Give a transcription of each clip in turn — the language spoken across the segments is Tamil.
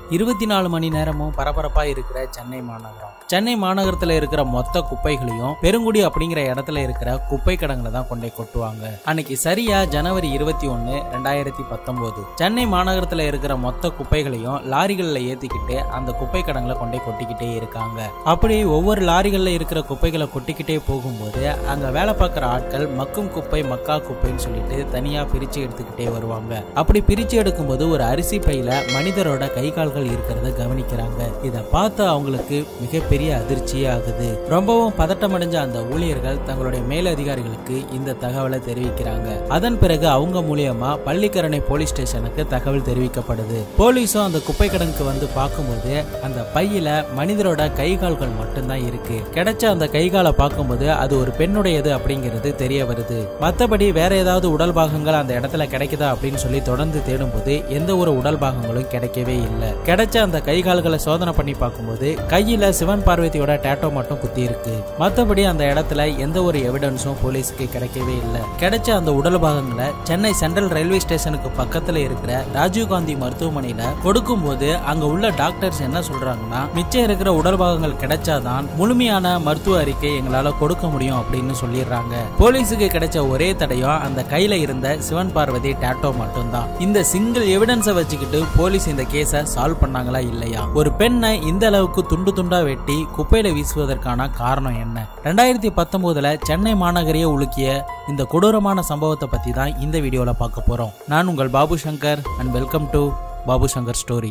இருபத்தி நாலு மணி நேரமும் பரபரப்பா இருக்கிற சென்னை மாநகரம் சென்னை மாநகரத்துல இருக்கிற மொத்த குப்பைகளையும் பெருங்குடி அப்படிங்கிற இடத்துல இருக்கிற குப்பை கடங்களை தான் கொண்டே கொட்டுவாங்க அன்னைக்கு சரியா ஜனவரி இருபத்தி ஒன்னு ரெண்டாயிரத்தி பத்தொன்பது சென்னை மாநகரத்துல இருக்கிற மொத்த குப்பைகளையும் லாரிகள்ல ஏத்திக்கிட்டு அந்த குப்பை கடங்களை கொண்டே கொட்டிக்கிட்டே இருக்காங்க அப்படி ஒவ்வொரு லாரிகள்ல இருக்கிற குப்பைகளை கொட்டிக்கிட்டே போகும்போது அங்க வேலை பார்க்குற ஆட்கள் மக்கும் குப்பை மக்கா குப்பைன்னு சொல்லிட்டு தனியா பிரிச்சு எடுத்துக்கிட்டே வருவாங்க அப்படி பிரிச்சு எடுக்கும்போது ஒரு அரிசி பையில மனிதரோட கை கால்கள் இருக்கிறத கவனிக்கிறாங்க இதை பார்த்து அவங்களுக்கு மிகப்பெரிய அதிர்ச்சியே ஆகுது ரொம்பவும் பதட்டமடைஞ்ச அந்த ஊழியர்கள் தங்களுடைய மேலதிகாரிகளுக்கு இந்த தகவலை தெரிவிக்கிறாங்க அதன் பிறகு அவங்க மூலியமா பள்ளிக்கரணை போலீஸ் ஸ்டேஷனுக்கு தகவல் தெரிவிக்கப்படுது போலீஸும் அந்த குப்பை கடனுக்கு வந்து பார்க்கும்போது அந்த பையில மனிதரோட கை கால்கள் மட்டும்தான் இருக்கு கிடைச்ச அந்த கை காலை பார்க்கும்போது அது ஒரு பெண்ணுடையது அப்படிங்கிறது தெரிய வருது மத்தபடி வேற ஏதாவது உடல் பாகங்கள் அந்த இடத்துல கிடைக்குதா அப்படின்னு சொல்லி தொடர்ந்து தேடும்போது எந்த ஒரு உடல் பாகங்களும் கிடைக்கவே இல்லை கிடைச்ச அந்த கை கால்களை சோதனை பண்ணி பார்க்கும்போது கையில சிவன் பார்வதியோட டேட்டோ மட்டும் குத்தி இருக்கு மத்தபடி அந்த இடத்துல எந்த ஒரு எவிடன்ஸும் போலீஸுக்கு கிடைக்கவே இல்லை கிடைச்ச அந்த உடல் பாகங்களை சென்னை சென்ட்ரல் ரயில்வே ஸ்டேஷனுக்கு பக்கத்துல இருக்கிற ராஜீவ்காந்தி மருத்துவமனையில கொடுக்கும்போது அங்க உள்ள டாக்டர்ஸ் என்ன சொல்றாங்கன்னா மிச்சம் இருக்கிற உடல் பாகங்கள் கிடைச்சாதான் முழுமையான மருத்துவ அறிக்கை எங்களால கொடுக்க முடியும் அப்படின்னு சொல்லிடுறாங்க போலீஸுக்கு கிடைச்ச ஒரே தடையும் அந்த கையில இருந்த சிவன் பார்வதி டேட்டோ மட்டும்தான் இந்த சிங்கிள் எவிடன்ஸை வச்சுக்கிட்டு போலீஸ் இந்த கேஸை சால்வ் பண்ணாங்களா இல்லையா ஒரு பெண்ணை இந்த அளவுக்கு துண்டு துண்டா வெட்டி குப்பையில வீசுவதற்கான காரணம் என்ன ரெண்டாயிரத்தி பத்தொன்பதுல சென்னை மாநகரையே உலுக்கிய இந்த கொடூரமான சம்பவத்தை பத்தி தான் இந்த வீடியோல பார்க்க போறோம் நான் உங்கள் Babu Shankar and welcome to Babu Shankar story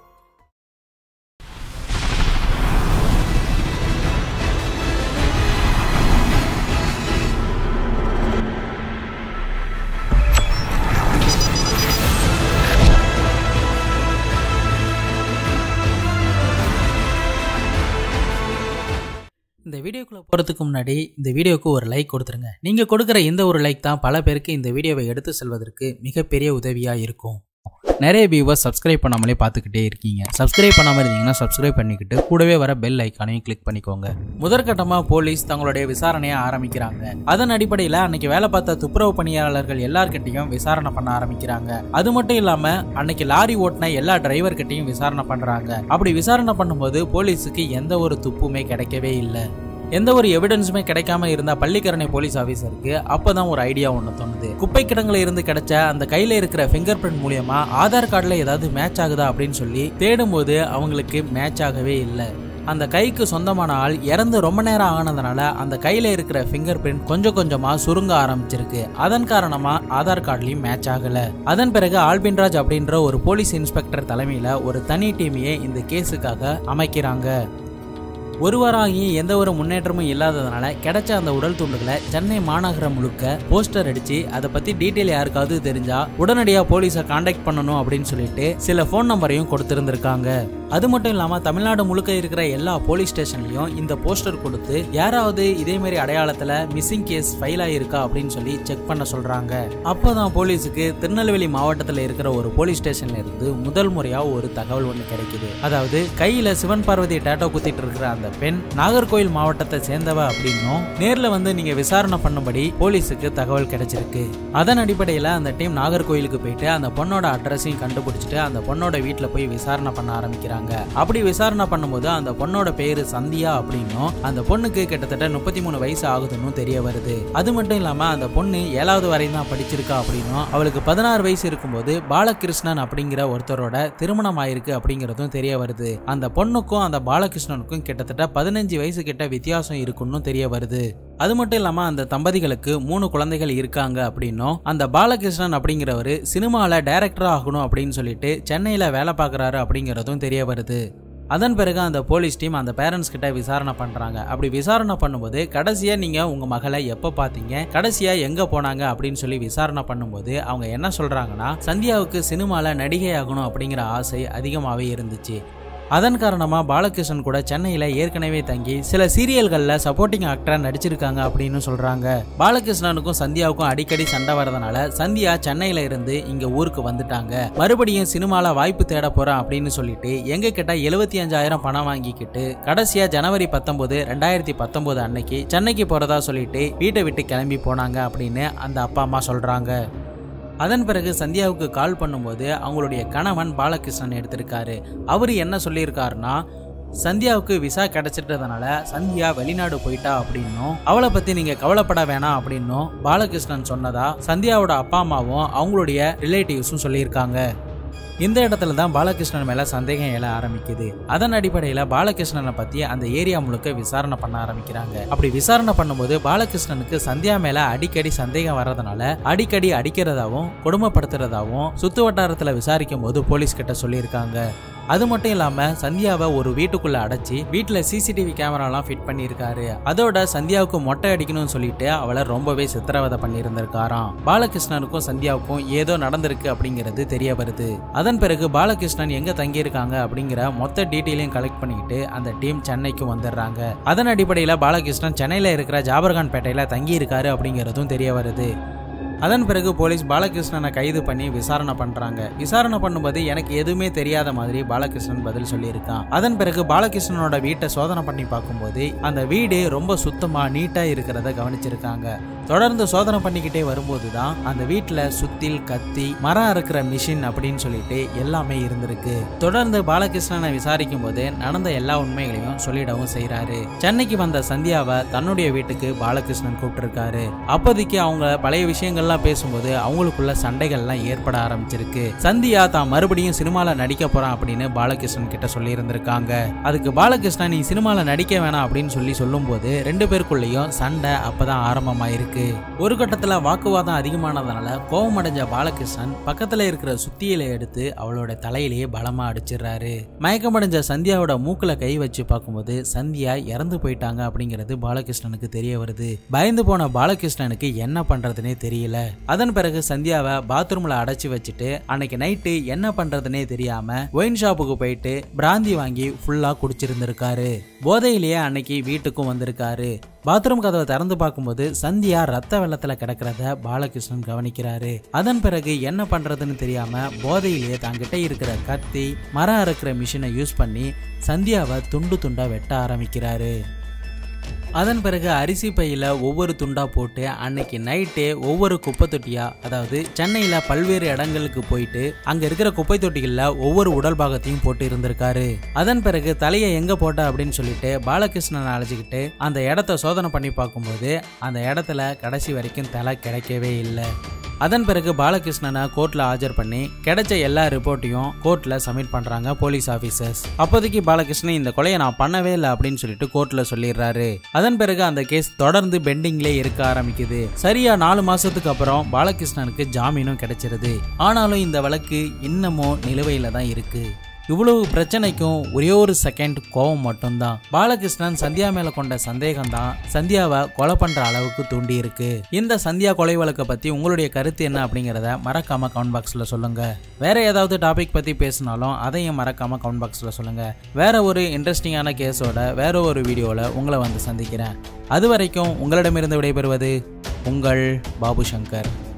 இந்த வீடியோக்குள்ள போகிறதுக்கு முன்னாடி இந்த வீடியோக்கு ஒரு லைக் கொடுத்துருங்க நீங்கள் கொடுக்குற இந்த ஒரு லைக் தான் பல பேருக்கு இந்த வீடியோவை எடுத்து செல்வதற்கு மிகப்பெரிய உதவியாக இருக்கும் நிறைய வியூவர்ஸ் சப்ஸ்கிரைப் பண்ணாமலே பார்த்துக்கிட்டே இருக்கீங்க சப்ஸ்கிரைப் பண்ணாமல் இருந்தீங்கன்னா சப்ஸ்கிரைப் பண்ணிக்கிட்டு கூடவே வர பெல் ஐக்கானையும் கிளிக் பண்ணிக்கோங்க முதற்கட்டமாக போலீஸ் தங்களுடைய விசாரணையை ஆரம்பிக்கிறாங்க அதன் அடிப்படையில் அன்னைக்கு வேலை பார்த்த துப்புரவு பணியாளர்கள் எல்லார்கிட்டையும் விசாரணை பண்ண ஆரம்பிக்கிறாங்க அது மட்டும் இல்லாம அன்னைக்கு லாரி ஓட்டின எல்லா டிரைவர்கிட்டையும் விசாரணை பண்றாங்க அப்படி விசாரணை பண்ணும்போது போலீஸுக்கு எந்த ஒரு துப்புமே கிடைக்கவே இல்லை எந்த ஒரு எவிடன்ஸுமே கிடைக்காம இருந்த பள்ளிக்கரணை போலீஸ் ஆபீசருக்கு அப்பதான் ஒரு ஐடியா ஒன்று தோணுது குப்பை கிடங்குல இருந்து கிடைச்ச அந்த கையில இருக்கிற ஃபிங்கர் பிரிண்ட் மூலியமா ஆதார் கார்டுல ஏதாவது மேட்ச் ஆகுதா அப்படின்னு சொல்லி தேடும்போது அவங்களுக்கு மேட்ச் ஆகவே இல்லை அந்த கைக்கு சொந்தமான ஆள் இறந்து ரொம்ப நேரம் ஆனதுனால அந்த கையில இருக்கிற ஃபிங்கர் பிரிண்ட் கொஞ்சம் கொஞ்சமா சுருங்க ஆரம்பிச்சிருக்கு அதன் காரணமா ஆதார் கார்டுலயும் மேட்ச் ஆகல அதன் பிறகு ஆல்பின்ராஜ் அப்படின்ற ஒரு போலீஸ் இன்ஸ்பெக்டர் தலைமையில ஒரு தனி டீமையே இந்த கேஸுக்காக அமைக்கிறாங்க ஒருவராகி எந்த ஒரு முன்னேற்றமும் இல்லாததுனால கிடைச்ச அந்த உடல் துண்டுகளை சென்னை மாநகரம் முழுக்க போஸ்டர் அடிச்சு அதை பத்தி டீட்டெயில் யாருக்காவது தெரிஞ்சா உடனடியாக போலீஸை காண்டாக்ட் பண்ணணும் அப்படின்னு சொல்லிட்டு சில ஃபோன் நம்பரையும் கொடுத்திருந்திருக்காங்க அது மட்டும் இல்லாம தமிழ்நாடு முழுக்க இருக்கிற எல்லா போலீஸ் ஸ்டேஷன்லயும் இந்த போஸ்டர் கொடுத்து யாராவது இதே மாதிரி அடையாளத்துல மிஸ்ஸிங் கேஸ் ஃபைல் ஆயிருக்கா அப்படின்னு சொல்லி செக் பண்ண சொல்றாங்க அப்போதான் போலீஸுக்கு திருநெல்வேலி மாவட்டத்தில் இருக்கிற ஒரு போலீஸ் ஸ்டேஷன்ல இருந்து முதல் முறையா ஒரு தகவல் ஒன்று கிடைக்குது அதாவது கையில சிவன் பார்வதி டேட்டோ குத்திட்டு இருக்கிற அந்த பெண் நாகர்கோயில் மாவட்டத்தை சேர்ந்தவ அப்படின்னும் நேர்ல வந்து நீங்க விசாரணை பண்ணும்படி போலீஸுக்கு தகவல் கிடைச்சிருக்கு அதன் அடிப்படையில அந்த டீம் நாகர்கோயிலுக்கு போயிட்டு அந்த பொண்ணோட அட்ரஸையும் கண்டுபிடிச்சிட்டு அந்த பொண்ணோட வீட்டுல போய் விசாரணை பண்ண ஆரம்பிக்கிறாங்க அப்படி விசாரணை பண்ணும்போது அந்த பொண்ணோட பேரு சந்தியா அப்படின்னும் அந்த பொண்ணுக்கு கிட்டத்தட்ட முப்பத்தி மூணு வயசு ஆகுதுன்னு தெரிய வருது அது மட்டும் இல்லாம அந்த பொண்ணு ஏழாவது வரையும் தான் படிச்சிருக்கா அப்படின்னும் அவளுக்கு பதினாறு வயசு இருக்கும்போது பாலகிருஷ்ணன் அப்படிங்கிற ஒருத்தரோட திருமணம் ஆயிருக்கு அப்படிங்கிறதும் தெரிய வருது அந்த பொண்ணுக்கும் அந்த பாலகிருஷ்ணனுக்கும் கிட்டத்தட்ட பதினஞ்சு வயசு கிட்ட வித்தியாசம் இருக்குன்னு தெரிய வருது அது மட்டும் இல்லாம அந்த தம்பதிகளுக்கு மூணு குழந்தைகள் இருக்காங்க அப்படின்னும் அந்த பாலகிருஷ்ணன் அப்படிங்கிறவரு சினிமால டைரக்டர் ஆகணும் அப்படின்னு சொல்லிட்டு சென்னையில வேலை பார்க்கறாரு அப்படிங்கிறதும் தெரிய வருது அதன் பிறகு அந்த போலீஸ் டீம் அந்த பேரண்ட்ஸ் கிட்ட விசாரணை பண்றாங்க அப்படி விசாரணை பண்ணும்போது கடைசியா நீங்க உங்க மகளை எப்ப பாத்தீங்க கடைசியா எங்க போனாங்க அப்படின்னு சொல்லி விசாரணை பண்ணும்போது அவங்க என்ன சொல்றாங்கன்னா சந்தியாவுக்கு சினிமால நடிகை ஆகணும் அப்படிங்கிற ஆசை அதிகமாவே இருந்துச்சு அதன் காரணமா பாலகிருஷ்ணன் கூட சென்னையில ஏற்கனவே தங்கி சில சீரியல்கள்ல சப்போர்ட்டிங் ஆக்டரா நடிச்சிருக்காங்க அப்படின்னு சொல்றாங்க பாலகிருஷ்ணனுக்கும் சந்தியாவுக்கும் அடிக்கடி சண்டை வரதுனால சந்தியா சென்னையில இருந்து இங்க ஊருக்கு வந்துட்டாங்க மறுபடியும் சினிமால வாய்ப்பு தேட போறேன் அப்படின்னு சொல்லிட்டு எங்க கிட்ட எழுபத்தி அஞ்சாயிரம் பணம் வாங்கிக்கிட்டு கடைசியா ஜனவரி பத்தொன்பது ரெண்டாயிரத்தி பத்தொன்பது அன்னைக்கு சென்னைக்கு போறதா சொல்லிட்டு வீட்டை விட்டு கிளம்பி போனாங்க அப்படின்னு அந்த அப்பா அம்மா சொல்றாங்க அதன் பிறகு சந்தியாவுக்கு கால் பண்ணும்போது அவங்களுடைய கணவன் பாலகிருஷ்ணன் எடுத்திருக்காரு அவரு என்ன சொல்லியிருக்காருன்னா சந்தியாவுக்கு விசா கிடைச்சிட்டதுனால சந்தியா வெளிநாடு போயிட்டா அப்படின்னும் அவளை பத்தி நீங்க கவலைப்பட வேணாம் அப்படின்னும் பாலகிருஷ்ணன் சொன்னதா சந்தியாவோட அப்பா அம்மாவும் அவங்களுடைய ரிலேட்டிவ்ஸும் சொல்லியிருக்காங்க இந்த இடத்துல தான் பாலகிருஷ்ணன் மேல சந்தேகம் எழ ஆரம்பிக்குது அதன் அடிப்படையில பாலகிருஷ்ணனை பத்தி அந்த ஏரியா முழுக்க விசாரணை பண்ண ஆரம்பிக்கிறாங்க அப்படி விசாரணை பண்ணும்போது பாலகிருஷ்ணனுக்கு சந்தியா மேல அடிக்கடி சந்தேகம் வர்றதுனால அடிக்கடி அடிக்கிறதாவும் கொடுமைப்படுத்துறதாவும் சுத்து வட்டாரத்துல விசாரிக்கும் போது போலீஸ் கிட்ட சொல்லியிருக்காங்க அது மட்டும் இல்லாம சந்தியாவை ஒரு வீட்டுக்குள்ள அடைச்சி வீட்டுல சிசிடிவி கேமராலாம் ஃபிட் பண்ணியிருக்காரு அதோட சந்தியாவுக்கு மொட்டை அடிக்கணும்னு சொல்லிட்டு அவளை ரொம்பவே சித்திரவதை பண்ணியிருந்திருக்காராம் பாலகிருஷ்ணனுக்கும் சந்தியாவுக்கும் ஏதோ நடந்திருக்கு அப்படிங்கிறது தெரிய வருது அதன் பிறகு பாலகிருஷ்ணன் எங்க தங்கியிருக்காங்க அப்படிங்கிற மொத்த டீட்டெயிலையும் கலெக்ட் பண்ணிக்கிட்டு அந்த டீம் சென்னைக்கு வந்துடுறாங்க அதன் அடிப்படையில பாலகிருஷ்ணன் சென்னையில இருக்கிற ஜாபர்கான் பேட்டையில தங்கி இருக்காரு அப்படிங்கிறதும் தெரிய வருது அதன் பிறகு போலீஸ் பாலகிருஷ்ணனை கைது பண்ணி விசாரணை பண்றாங்க விசாரணை பண்ணும்போது எனக்கு எதுவுமே தெரியாத மாதிரி பாலகிருஷ்ணன் பதில் சொல்லியிருக்கான் அதன் பிறகு பாலகிருஷ்ணனோட வீட்டை சோதனை பண்ணி பார்க்கும்போது அந்த வீடு ரொம்ப சுத்தமா நீட்டா இருக்கிறத கவனிச்சிருக்காங்க தொடர்ந்து சோதனை பண்ணிக்கிட்டே வரும்போது தான் அந்த வீட்டில் சுத்தில் கத்தி மரம் அறுக்கிற மிஷின் அப்படின்னு சொல்லிட்டு எல்லாமே இருந்திருக்கு தொடர்ந்து பாலகிருஷ்ணனை விசாரிக்கும் போது நடந்த எல்லா உண்மைகளையும் சொல்லிடவும் செய்றாரு சென்னைக்கு வந்த சந்தியாவை தன்னுடைய வீட்டுக்கு பாலகிருஷ்ணன் கூப்பிட்டிருக்காரு அப்போதைக்கு அவங்க பழைய விஷயங்கள்லாம் பேசும்போது அவங்களுக்குள்ள சண்டைகள்லாம் ஏற்பட ஆரம்பிச்சிருக்கு சந்தியா தான் மறுபடியும் சினிமால நடிக்க போறான் அப்படின்னு பாலகிருஷ்ணன் கிட்ட சொல்லி இருந்திருக்காங்க அதுக்கு பாலகிருஷ்ணன் நீ சினிமால நடிக்க வேணாம் அப்படின்னு சொல்லி சொல்லும்போது ரெண்டு பேருக்குள்ளேயும் சண்டை அப்பதான் ஆரம்பமாயிருக்கு ஒரு கட்டத்துல வாக்குவாதம் அதிகமானதுனால கோபமடைஞ்ச பாலகிருஷ்ணன் பக்கத்துல இருக்கிற சுத்தியில எடுத்து அவளோட தலையிலேயே பலமா அடிச்சிடுறாரு மயக்கமடைஞ்ச சந்தியாவோட மூக்குல கை வச்சு பார்க்கும்போது சந்தியா இறந்து போயிட்டாங்க அப்படிங்கிறது பாலகிருஷ்ணனுக்கு தெரிய வருது பயந்து போன பாலகிருஷ்ணனுக்கு என்ன பண்றதுனே தெரியல அதன் பிறகு சந்தியாவை பாத்ரூம்ல அடைச்சி வச்சுட்டு அன்னைக்கு நைட்டு என்ன பண்றதுனே தெரியாம ஒயின் ஷாப்புக்கு போயிட்டு பிராந்தி வாங்கி ஃபுல்லா குடிச்சிருந்திருக்காரு போதையிலேயே அன்னைக்கு வீட்டுக்கும் வந்திருக்காரு பாத்ரூம் கதவை திறந்து பார்க்கும்போது சந்தியா ரத்த வெள்ளத்துல கிடக்கிறத பாலகிருஷ்ணன் கவனிக்கிறாரு அதன் பிறகு என்ன பண்றதுன்னு தெரியாம போதையிலேயே தங்கிட்ட இருக்கிற கத்தி மரம் அறுக்கிற மிஷினை யூஸ் பண்ணி சந்தியாவை துண்டு துண்டா வெட்ட ஆரம்பிக்கிறாரு அதன் பிறகு அரிசி பையில ஒவ்வொரு துண்டா போட்டு அன்னைக்கு நைட்டே ஒவ்வொரு குப்பை தொட்டியா அதாவது சென்னையில பல்வேறு இடங்களுக்கு போயிட்டு அங்க இருக்கிற குப்பை தொட்டிகள்ல ஒவ்வொரு உடல் பாகத்தையும் போட்டு இருந்திருக்காரு அதன் பிறகு தலையை எங்க போட்ட அப்படின்னு சொல்லிட்டு பாலகிருஷ்ணனை அழைச்சிக்கிட்டு அந்த இடத்த சோதனை பண்ணி பார்க்கும்போது அந்த இடத்துல கடைசி வரைக்கும் தலை கிடைக்கவே இல்லை அதன் பிறகு பாலகிருஷ்ணனை கோர்ட்ல ஆஜர் பண்ணி கிடைச்ச எல்லா ரிப்போர்ட்டையும் கோர்ட்ல சப்மிட் பண்றாங்க போலீஸ் ஆபீசர்ஸ் அப்போதைக்கு பாலகிருஷ்ணன் இந்த கொலையை நான் பண்ணவே இல்லை அப்படின்னு சொல்லிட்டு கோர்ட்ல சொல்லிடுறாரு அதன் பிறகு அந்த கேஸ் தொடர்ந்து பெண்டிங்லே இருக்க ஆரம்பிக்குது சரியா நாலு மாசத்துக்கு அப்புறம் பாலகிருஷ்ணனுக்கு ஜாமீனும் கிடைச்சிருது ஆனாலும் இந்த வழக்கு இன்னமும் நிலுவையில தான் இருக்கு இவ்வளவு பிரச்சனைக்கும் ஒரே ஒரு செகண்ட் கோபம் மட்டும்தான் பாலகிருஷ்ணன் சந்தியா மேல கொண்ட சந்தேகம் தான் சந்தியாவை கொலை பண்ற அளவுக்கு தூண்டி இருக்கு இந்த சந்தியா கொலை வழக்கை பத்தி உங்களுடைய கருத்து என்ன அப்படிங்கறத மறக்காம கமெண்ட் பாக்ஸ்ல சொல்லுங்க வேற ஏதாவது டாபிக் பத்தி பேசினாலும் அதையும் மறக்காம கமெண்ட் பாக்ஸ்ல சொல்லுங்க வேற ஒரு இன்ட்ரெஸ்டிங்கான கேஸோட வேற ஒரு வீடியோல உங்களை வந்து சந்திக்கிறேன் அது வரைக்கும் உங்களிடமிருந்து விடைபெறுவது உங்கள் பாபு சங்கர்